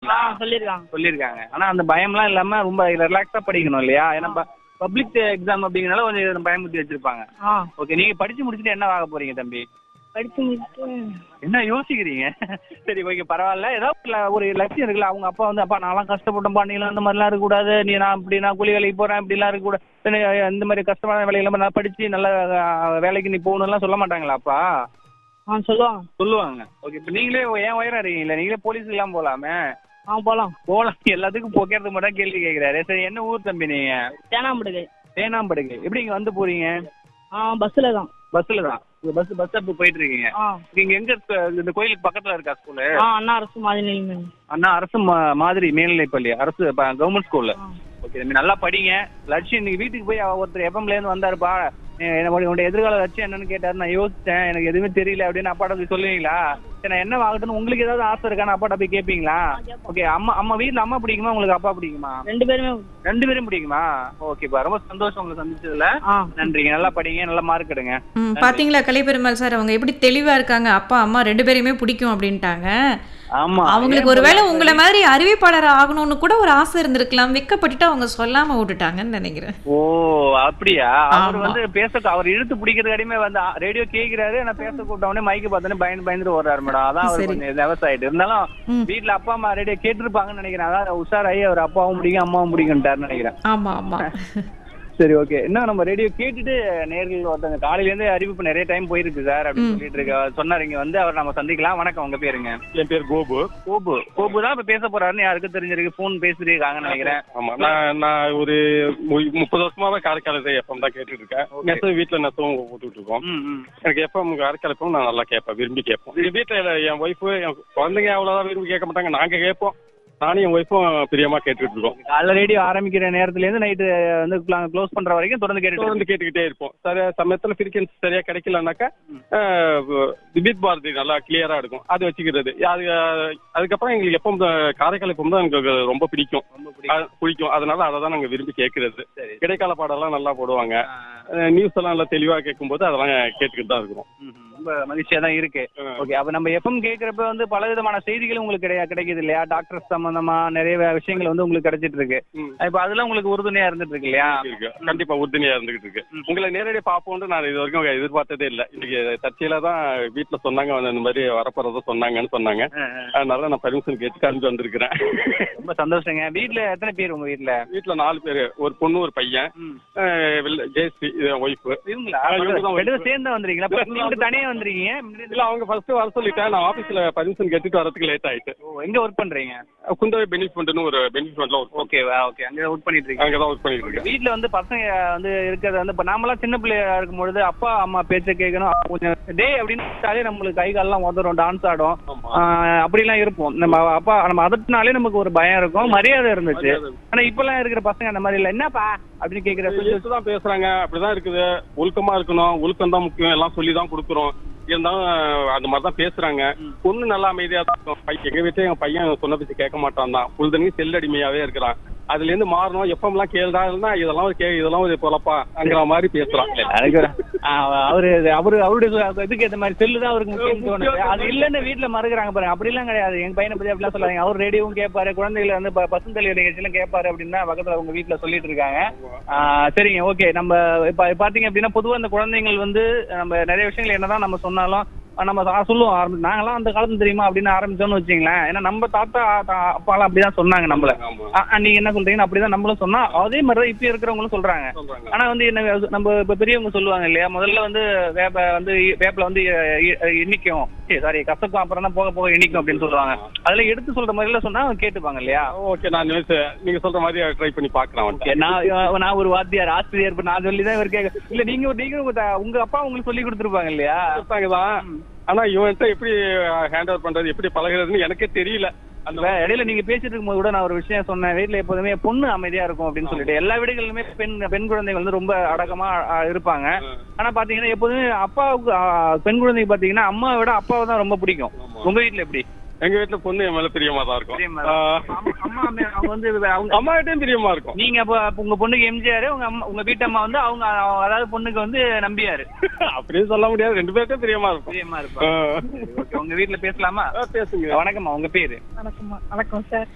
சொல்லியிருக்காங்களா சொல்லியிருக்காங்க சொல்லியிருக்காங்க ஆனா அந்த பயம்லாம் இல்லாம ரொம்ப ரிலாக்ஸா படிக்கணும் இல்லையா ஏன்னா பப்ளிக் எக்ஸாம் அப்படிங்கறனால கொஞ்சம் பயமுறுத்தி வச்சிருப்பாங்க ஆ ஓகே நீங்க படிச்சு முடிச்சுட்டு என்ன ஆக போறீங்க தம்பி படிச்சு முடிச்சுட்டு என்ன யோசிக்கிறீங்க சரி ஓகே பரவாயில்ல ஏதாவது ல- ஒரு லட்சியம் இருக்குல்ல அவங்க அப்பா வந்து அப்பா நான்லாம் கஷ்டப்பட்டேன்ப்பா நீலாம் அந்த மாதிரிலாம் இருக்கக்கூடாது நீ நான் இப்படி நான் கூலி வேலைக்கு போறேன் இப்படிலாம் இருக்கக்கூடாது இந்த மாதிரி கஷ்டமான வேலைகள் நான் படிச்சு நல்ல அஹ், வேலைக்கு நீ போகணும்லாம் சொல்ல மாட்டாங்களா அப்பா ஆ சொல்லுவாங்க சொல்லுவாங்க ஓகே இப்போ நீங்களே ஏன் உயரம் இருக்கீங்களா நீங்களே போலீஸ் எல்லாம் போலாமே ஆ போகலாம் போலாம் எல்லாத்துக்கும் போக்கிறதுக்கு மட்டும் கேள்வி கேட்கிறாரு சரி என்ன ஊர் தம்பி நீங்க தேனாம்படுகை தேனாம்படுகை எப்படி இங்க வந்து போறீங்க ஆ பஸ்ஸில் தான் பஸ்ல தான் பஸ் பஸ் ஸ்டாப் போயிட்டு இருக்கீங்க ஆ நீங்க எங்க இருக்க இந்த கோயிலுக்கு பக்கத்துல இருக்கா ஸ்கூலு ஆ அண்ணா அரசு மாதிரி நிலைமை அண்ணா அரசு மா- மாதிரி மேல்நிலைப்பள்ளி அரசு கவர்மெண்ட் ஸ்கூல்ல ஆ ஓகே தம்பி நல்லா படிங்க லட்சியம் இன்னைக்கு வீட்டுக்கு போய் அவ- ஒருத்தர் எஃப்எம்ல இருந்து வந்தாருப்பா எ- என்ன உன்னுடைய எதிர்கால லட்சியம் என்னன்னு கேட்டாரு நான் யோசிச்சேன் எனக்கு எதுவுமே தெரியல அப்படின்னு அப்பாட்ட போய் சொல்லுவீங்களா சரி நான் என்ன ஆகட்டும்னு உங்களுக்கு ஏதாவது ஆசை இருக்கான்னு அப்பாட்ட போய் கேட்பீங்களா ஓகே அம்மா அம்மா வீட்ல அம்மா பிடிக்குமா உங்களுக்கு அப்பா பிடிக்குமா ரெண்டு பேருமே ரெண்டு பேரும் பிடிக்குமா ஓகேப்பா ரொம்ப சந்தோஷம் உங்களை சந்திச்சதுல ஆ நன்றிங்க நல்லா படிங்க நல்லா மார்க் எடுங்க ம் பாத்தீங்களா கலைப்பெருமாள் சார் அவங்க எப்படி தெளிவா இருக்காங்க அப்பா அம்மா ரெண்டு பேரையுமே பிடிக்கும் அப்படின்ட்டாங்க ஆமா அவங்களுக்கு ஒருவேளை உங்களை மாதிரி அறிவிப்பாளர் ஆகணும்னு கூட ஒரு ஆசை இருந்திருக்கலாம் வெக்கப்பட்டுட்டு அவங்க சொல்லாம விட்டுட்டாங்கன்னு நினைக்கிறேன் ஓ அப்படியா அவர் ஆமா. வந்து பேச அவர் இழுத்து பிடிக்கிறது அடிமே வந்து ரேடியோ கேக்குறாரு நான் பேச கூட்டவனே மைக்கு பார்த்தோன்னே பயந்து பயந்துட்டு ஓடுறாரு மேடம் அதான் அவர் சரி. கொஞ்சம் விவசாயிட்டு இருந்தாலும் ம். வீட்ல அப்பா அம்மா ரேடியோ கேட்டிருப்பாங்கன்னு நினைக்கிறேன் அதான் உஷாராயி அவர் அப்பாவும் பிடிக்கும் அம்மாவும் பிடிக்கும்ட்டாருன்னு நினைக்கிறேன் ஆமா ஆமா சரி ஓகே என்ன நம்ம ரேடியோ கேட்டுட்டு நேர்கள் ஒருத்தங்க காலையில இருந்து அறிவிப்பு நிறைய டைம் போயிருக்கு சார் அப்படின்னு சொல்லிட்டு இருக்க சொன்னாரு இங்க வந்து அவர் நம்ம சந்திக்கலாம் வணக்கம் உங்க பேருங்க என் பேர் கோபு கோபு கோபு தான் இப்ப பேச போறாருன்னு யாருக்கும் தெரிஞ்சிருக்கு போன் பேசிருக்காங்கன்னு நினைக்கிறேன் ஆமா நான் நான் ஒரு மு- முப்பது வருஷமாவே காரைக்கால் எஃப்எம் தான் கேட்டுட்டு இருக்கேன் Okay. நெசவு வீட்டுல நெசவும் போட்டுட்டு இருக்கோம் ம் ம் எனக்கு எஃப்எம் காரைக்கால் எஃப்எம் நான் நல்லா கேட்பேன் விரும்பி கேட்போம் எங்க வீட்டுல என் ஒய்ஃபு என் குழந்தைங்க அவ்வளவுதான் விரும்பி கேட்க மாட்டாங்க நாங்க கேட்போம் நானும் என் ஒய்ஃபும் பிரியமா கேட்டுட்டு இருக்கோம் காலைல ரேடியோ ஆரம்பிக்கிற நேரத்துல இருந்து நைட்டு வந்து க்ளோஸ் பண்ற வரைக்கும் தொடர்ந்து கேட்டுட்டு தொடர்ந்து கேட்டுக்கிட்டே இருப்போம் சரி சமயத்துல ஃப்ரீக்வன்சி சரியா கிடைக்கலனாக்கா விபித் பாரதி நல்லா கிளியரா இருக்கும் அது வச்சுக்கிறது அது அஹ், அதுக்கப்புறம் எங்களுக்கு எப்போ காரைக்கால் எப்போ தான் எங்களுக்கு ரொம்ப பிடிக்கும் அஹ், பிடிக்கும் அதனால அதை தான் நாங்க விரும்பி கேட்கறது சரி. இடைக்கால பாடலாம் நல்லா போடுவாங்க நியூஸ் எல்லாம் நல்லா தெளிவா கேட்கும்போது அதெல்லாம் கேட்டுக்கிட்டு தான் இருக்கிறோம் ம்ஹும். ரொம்ப மகிழ்ச்சியா தான் இருக்கு ஓகே அப்ப நம்ம எஃப்எம் கேக்குறப்ப வந்து பல விதமான செய்திகளும் உங்களுக்கு கிடையா கிடைக்குது இல்லையா டாக்டர் சம்பந்தமா நிறைய வே- விஷயங்கள் வந்து உங்களுக்கு கிடைச்சிட்டு இருக்கு ம். இப்ப அதெல்லாம் உங்களுக்கு உறுதுணையா இருந்துட்டு இருக்கு இல்லையா இருக்கு கண்டிப்பா உறுதுணையா இருந்துகிட்டு இருக்கு உங்களை நேரடியாக பார்ப்போம்னு நான் இது வரைக்கும் எதிர்பார்த்ததே இல்லை இன்னைக்கு தற்செயலா தான் வீட்டுல சொன்னாங்க வந்து இந்த மாதிரி வரப்போறத சொன்னாங்கன்னு சொன்னாங்க அதனால நான் பர்மிஷன் கேட்டு கிளம்பி வந்திருக்கிறேன் ரொம்ப சந்தோஷங்க வீட்ல எத்தனை பேர் உங்க வீட்ல வீட்டுல நாலு பேரு ஒரு பொண்ணு ஒரு பையன் ம். அஹ் வெள்ள- ஜெயஸ்ரீ இது ஒய்ஃபு இவங்களா ஆ, இவங்க தான் ரெண்டு பேரும் wife. சேர்ந்து வந்திருக்கீங்களா அப்ப நீங்க மட்டும் தனியா வந்திருக்கீங்க இல்ல அவங்க ஃபர்ஸ்ட் வர சொல்லிட்டேன் நான் ஆபீஸ்ல பர்மிஷன் கேட்டுட்டு வரதுக்கு லேட் ஆயிட்டு ஓ, எங்க ஒர்க் பண்றீங்க குந்தவை பெனிஃபிட்னு ஒரு பெனிஃபிட்ல ஒர்க் ஓகே ஓகே அங்க ஒர்க் பண்ணிட்டு இருக்கீங்க அங்கதான் ஒர்க் பண்ணிட்டு இருக்கேன் வீட்ல வந்து பசங்க வந்து இருக்கிறது வந்து இப்ப நாமெல்லாம் சின்ன பிள்ளையா இருக்கும்பொழுது அப்பா அம்மா பேச்ச கேட்கணும் அப்ப கொஞ்சம் டே அப்படின்னு சொல்லிட்டாலே நம்மளுக்கு கை கால்லாம் உதறும் டான்ஸ் ஆடும் ஆமா. ஆஹ் அப்படிலாம் இருப்போம் நம்ம அப்பா நம்ம அதட்டினாலே நமக்கு ஒரு பயம் இருக்கும் மரியாதை இருந்துச்சு மரியாதை. ஆனா இப்பெல்லாம் இருக்கிற பசங்க அந்த மாதிரி இல்ல என்னப்பா அப்படின்னு கேக்குற தான் பேசுறாங்க அப்படிதான் இருக்குது ஒழுக்கமா இருக்கணும் ஒழுக்கம் தான் முக்கியம் எல்லாம் சொல்லி தான் கொடுக்குறோம் இருந்தாலும் அந்த மாதிரி தான் பேசுறாங்க பொண்ணு நல்லா அமைதியா தான் இருக்கும் பை- எங்க வீட்டுல எங்க பையன் சொன்ன பத்தி கேட்க மாட்டான் தான் புழுதனி செல்லடிமையாவே இருக்கிறான் அதுல இருந்து மாறணும் எப்பமெல்லாம் கேளுடா இருந்தா இதெல்லாம் ஒரு கே இதெல்லாம் ஒரு பொழப்பாங்கிற மாதிரி பேசுறான் அவரு அவரு அவருடைய இதுக்கு ஏத்த மாதிரி செல்லு தான் அவருக்கு முக்கியம் தோணுது அது இல்லன்னு வீட்டுல மறுக்கிறாங்க பாருங்க அப்படிலாம் கிடையாது எங்க பையனை பத்தி அப்படிலாம் சொல்லாதீங்க அவர் ரேடியோவும் கேட்பாரு குழந்தைகளை வந்து ப- பசுந்தளி நிகழ்ச்சியெல்லாம் கேட்பாரு அப்படின்னு பக்கத்துல உங்க வீட்டுல சொல்லிட்டு இருக்காங்க ஆஹ் சரிங்க ஓகே நம்ம இப்ப பாத்தீங்க அப்படின்னா பொதுவா இந்த குழந்தைகள் வந்து நம்ம நிறைய விஷயங்கள் என்னதான் நம்ம சொன்னாலும் ஆஹ் நம்ம சா- சொல்லுவோம் ஆரம்பி நாங்களாம் அந்த காலத்துல தெரியுமா அப்படின்னு ஆரம்பிச்சோம்னு வச்சுங்களேன் ஏன்னா நம்ம தாத்தா தா- அப்பாலாம் அப்படிதான் சொன்னாங்க நம்மள ஆமா. ஆ, ஆ, நீங்க என்ன சொல்றீங்கன்னு அப்படிதான் நம்மளும் சொன்னா அதே மாதிரிதான் இப்ப இருக்கிறவங்களும் சொல்றாங்க சொல்றாங்க. ஆனா வந்து என்ன நம்ம இப்ப பெரியவங்க சொல்லுவாங்க இல்லையா முதல்ல வந்து வேப்ப வந்து வேப்பில வந்து இ- இ- இனிக்கும் சாரி கசக்கும் அப்புறம் தான் போக போக இனிக்கும் அப்படின்னு சொல்லுவாங்க அதுல எடுத்து சொல்ற மாதிரி எல்லாம் சொன்னா அவங்க கேட்டுப்பாங்க இல்லையா ஓகே நான் நினைச்சு நீங்க சொல்ற மாதிரி ட்ரை பண்ணி பாக்குறேன் ஓகே, நான் நான் ஒரு வாத்தியார் ஆசிரியர் இப்ப நான் சொல்லி தான் இவர் கேட்க இல்ல நீங்க ஒரு- நீங்க உங்க த- உங்க அப்பா உங்களுக்கு சொல்லி கொடுத்துருப்பாங்க இல்லையா தான் ஆனா இவன்கிட்ட எப்படி ஹேண்ட் ஓவர் பண்றது எப்படி பழகுறதுன்னு எனக்கே தெரியல அந்த வே- இடையில நீங்க பேசிட்டு இருக்கும்போது கூட நான் ஒரு விஷயம் சொன்னேன் வீட்ல எப்போதுமே பொண்ணு அமைதியா இருக்கும் அப்படின்னு சொல்லிட்டு எல்லா வீடுகளிலுமே பெண் பெண் குழந்தைகள் வந்து ரொம்ப அடக்கமா ஆ, இருப்பாங்க ஆனா பாத்தீங்கன்னா எப்போதுமே அப்பாவுக்கு ஆ, பெண் குழந்தைக்கு பாத்தீங்கன்னா அம்மாவை விட அப்பாவை தான் ரொம்ப பிடிக்கும் உங்க வீட்ல எப்படி எங்க வீட்டுல பொண்ணு என் மேல பிரியமா தான் பிரியமா இருக்கும் தான். ஆஹ், அம்மா- அம்மா அம்மா- அவங்க வந்து அவங்க அம்மா கிட்டயும் பிரியமா இருக்கும் நீங்க அப்ப அப்ப உங்க பொண்ணுக்கு எம்ஜிஆர் உங்க அம்மா உங்க வீட்டம்மா வந்து அவங்க அதாவது பொண்ணுக்கு வந்து நம்பியாரு அப்படியே சொல்ல முடியாது ரெண்டு பேர்ட்டும் பிரியமா இருக்கும் பிரியமா இருப்பாங்க ஆஹ். சரி, okay. உங்க வீட்ல பேசலாமா ஆஹ், பேசுங்க வணக்கம்மா உங்க பேரு வணக்கம் வணக்கம் சார்